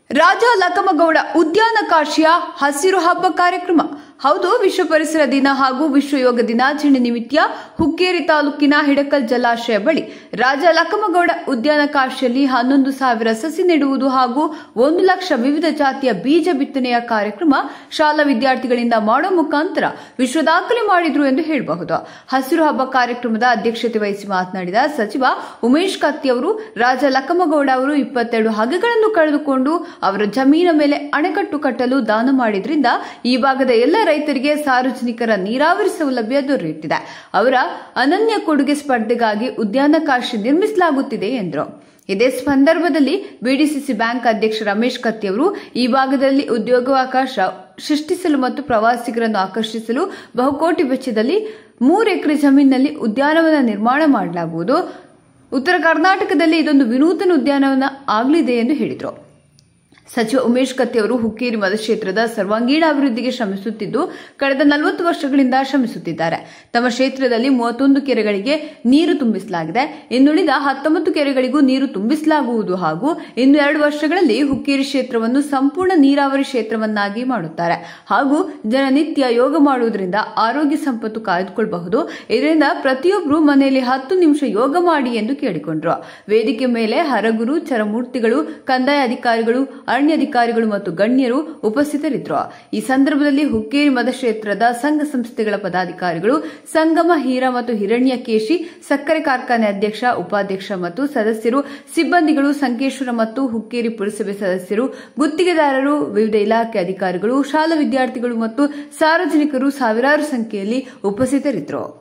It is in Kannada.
ರಾಜ ಲಕಮಗೌಡ ಉದ್ಯಾನ ಕಾಶಿಯ ಹಸಿರು ಹಬ್ಬ ಕಾರ್ಯಕ್ರಮ ಹೌದು ವಿಶ್ವ ಪರಿಸರ ದಿನ ಹಾಗೂ ವಿಶ್ವ ಯೋಗ ದಿನಾಚರಣೆ ನಿಮಿತ್ತ ಹುಕ್ಕೇರಿ ತಾಲೂಕಿನ ಹಿಡಕಲ್ ಜಲಾಶಯ ಬಳಿ ರಾಜ ಲಕಮಗೌಡ ಉದ್ಯಾನ ಕಾಶಿಯಲ್ಲಿ ಹನ್ನೊಂದು ಸಾವಿರ ಸಸಿ ನೆಡುವುದು ಹಾಗೂ ಒಂದು ಲಕ್ಷ ವಿವಿಧ ಜಾತಿಯ ಬೀಜ ಬಿತ್ತನೆಯ ಕಾರ್ಯಕ್ರಮ ಶಾಲಾ ವಿದ್ಯಾರ್ಥಿಗಳಿಂದ ಮಾಡೋ ಮುಖಾಂತರ ವಿಶ್ವ ದಾಖಲೆ ಮಾಡಿದ್ರು ಎಂದು ಹೇಳಬಹುದು ಹಸಿರು ಹಬ್ಬ ಕಾರ್ಯಕ್ರಮದ ಅಧ್ಯಕ್ಷತೆ ವಹಿಸಿ ಮಾತನಾಡಿದ ಸಚಿವ ಉಮೇಶ್ ಕತ್ತಿ ಅವರು ರಾಜ ಲಕ್ಕಮಗೌಡ ಅವರು ಇಪ್ಪತ್ತೆರಡು ಹಗ್ಗಗಳನ್ನು ಕಳೆದುಕೊಂಡು ಅವರ ಜಮೀನ ಮೇಲೆ ಅಣೆಕಟ್ಟು ಕಟ್ಟಲು ದಾನ ಮಾಡಿದ್ರಿಂದ ಈ ಭಾಗದ ಎಲ್ಲ ರೈತರಿಗೆ ಸಾರ್ವಜನಿಕರ ನೀರಾವರಿ ಸೌಲಭ್ಯ ದೊರೆಯುತ್ತಿದೆ ಅವರ ಅನನ್ಯ ಕೊಡುಗೆ ಸ್ಪರ್ಧೆಗಾಗಿ ಉದ್ಯಾನ ಕಾಶಿ ನಿರ್ಮಿಸಲಾಗುತ್ತಿದೆ ಎಂದರು ಇದೇ ಸಂದರ್ಭದಲ್ಲಿ ಬಿಡಿಸಿಸಿ ಬ್ಯಾಂಕ್ ಅಧ್ಯಕ್ಷ ರಮೇಶ್ ಕತ್ತಿ ಅವರು ಈ ಭಾಗದಲ್ಲಿ ಉದ್ಯೋಗಾವಕಾಶ ಸೃಷ್ಟಿಸಲು ಮತ್ತು ಪ್ರವಾಸಿಗರನ್ನು ಆಕರ್ಷಿಸಲು ಬಹುಕೋಟಿ ವೆಚ್ಚದಲ್ಲಿ ಮೂರು ಎಕರೆ ಜಮೀನಿನಲ್ಲಿ ಉದ್ಯಾನವನ ನಿರ್ಮಾಣ ಮಾಡಲಾಗುವುದು ಉತ್ತರ ಕರ್ನಾಟಕದಲ್ಲಿ ಇದೊಂದು ವಿನೂತನ ಉದ್ಯಾನವನ ಆಗಲಿದೆ ಎಂದು ಹೇಳಿದರು ಸಚಿವ ಉಮೇಶ್ ಕತ್ತಿ ಅವರು ಹುಕ್ಕೇರಿ ಮತಕ್ಷೇತ್ರದ ಸರ್ವಾಂಗೀಣ ಅಭಿವೃದ್ಧಿಗೆ ಶ್ರಮಿಸುತ್ತಿದ್ದು ಕಳೆದ ನಲವತ್ತು ವರ್ಷಗಳಿಂದ ಶ್ರಮಿಸುತ್ತಿದ್ದಾರೆ ತಮ್ಮ ಕ್ಷೇತ್ರದಲ್ಲಿ ಮೂವತ್ತೊಂದು ಕೆರೆಗಳಿಗೆ ನೀರು ತುಂಬಿಸಲಾಗಿದೆ ಇನ್ನುಳಿದ ಹತ್ತೊಂಬತ್ತು ಕೆರೆಗಳಿಗೂ ನೀರು ತುಂಬಿಸಲಾಗುವುದು ಹಾಗೂ ಇನ್ನು ಎರಡು ವರ್ಷಗಳಲ್ಲಿ ಹುಕ್ಕೇರಿ ಕ್ಷೇತ್ರವನ್ನು ಸಂಪೂರ್ಣ ನೀರಾವರಿ ಕ್ಷೇತ್ರವನ್ನಾಗಿ ಮಾಡುತ್ತಾರೆ ಹಾಗೂ ಜನನಿತ್ಯ ಯೋಗ ಮಾಡುವುದರಿಂದ ಆರೋಗ್ಯ ಸಂಪತ್ತು ಕಾಯ್ದುಕೊಳ್ಳಬಹುದು ಇದರಿಂದ ಪ್ರತಿಯೊಬ್ಬರು ಮನೆಯಲ್ಲಿ ಹತ್ತು ನಿಮಿಷ ಯೋಗ ಮಾಡಿ ಎಂದು ಕೇಳಿಕೊಂಡರು ವೇದಿಕೆ ಮೇಲೆ ಹರಗುರು ಚರಮೂರ್ತಿಗಳು ಕಂದಾಯ ಅಧಿಕಾರಿಗಳು ಅರಣ್ಯ ಅಧಿಕಾರಿಗಳು ಮತ್ತು ಗಣ್ಯರು ಉಪಸ್ಥಿತರಿದ್ದರು ಈ ಸಂದರ್ಭದಲ್ಲಿ ಹುಕ್ಕೇರಿ ಮತಕ್ಷೇತ್ರದ ಸಂಘ ಸಂಸ್ಥೆಗಳ ಪದಾಧಿಕಾರಿಗಳು ಸಂಗಮ ಹೀರಾ ಮತ್ತು ಹಿರಣ್ಯಕೇಶಿ ಸಕ್ಕರೆ ಕಾರ್ಖಾನೆ ಅಧ್ಯಕ್ಷ ಉಪಾಧ್ಯಕ್ಷ ಮತ್ತು ಸದಸ್ಯರು ಸಿಬ್ಬಂದಿಗಳು ಸಂಕೇಶ್ವರ ಮತ್ತು ಹುಕ್ಕೇರಿ ಪುರಸಭೆ ಸದಸ್ಯರು ಗುತ್ತಿಗೆದಾರರು ವಿವಿಧ ಇಲಾಖೆ ಅಧಿಕಾರಿಗಳು ಶಾಲಾ ವಿದ್ಯಾರ್ಥಿಗಳು ಮತ್ತು ಸಾರ್ವಜನಿಕರು ಸಾವಿರಾರು ಸಂಖ್ಯೆಯಲ್ಲಿ ಉಪಸ್ಥಿತರಿದ್ದರು